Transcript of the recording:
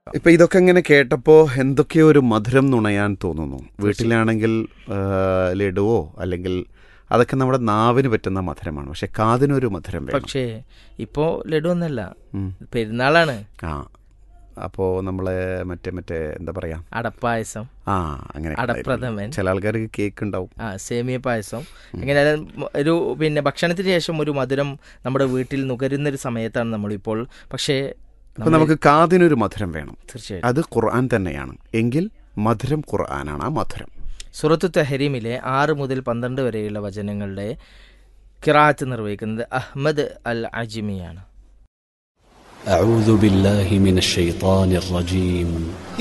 ഇപ്പൊ ഇതൊക്കെ ഇങ്ങനെ കേട്ടപ്പോ എന്തൊക്കെയോ ഒരു മധുരം നുണയാൻ തോന്നുന്നു വീട്ടിലാണെങ്കിൽ ആ, ലഡുവോ അല്ലെങ്കിൽ അതൊക്കെ നമ്മുടെ നാവിന് പറ്റുന്ന മധുരമാണ് പക്ഷെ കാതിനൊരു മധുരം വേണം പക്ഷേ ഇപ്പോ ലഡു ഒന്നല്ല ഉം. പെരുന്നാളാണ് ആ അപ്പോ നമ്മളെ മറ്റേ മറ്റേ എന്താ പറയാ അടപ്പായസം ആ അങ്ങനെ അടപ്രഥമൻ ചില ആൾക്കാർക്ക് കേക്ക് ഉണ്ടാവും ആ സേമിയ പായസം എങ്ങനെയായാലും മ- ഒരു പിന്നെ ഭക്ഷണത്തിന് ശേഷം ഒരു മധുരം നമ്മുടെ വീട്ടിൽ നുകരുന്ന ഒരു സമയത്താണ് നമ്മളിപ്പോൾ പക്ഷേ അപ്പൊ നമുക്ക് കാതിനൊരു മധുരം വേണം തീർച്ചയായും അത് ഖുർആൻ തന്നെയാണ് എങ്കിൽ മധുരം ഖുർആനാണ് ആ മധുരം സുറത്തു തെഹരീമിലെ ആറ് മുതൽ പന്ത്രണ്ട് വരെയുള്ള വചനങ്ങളുടെ കിറാത്ത് നിർവഹിക്കുന്നത് അഹ്മദ് അൽ അജിമിയാണ് أعوذ بالله من الشيطان الرجيم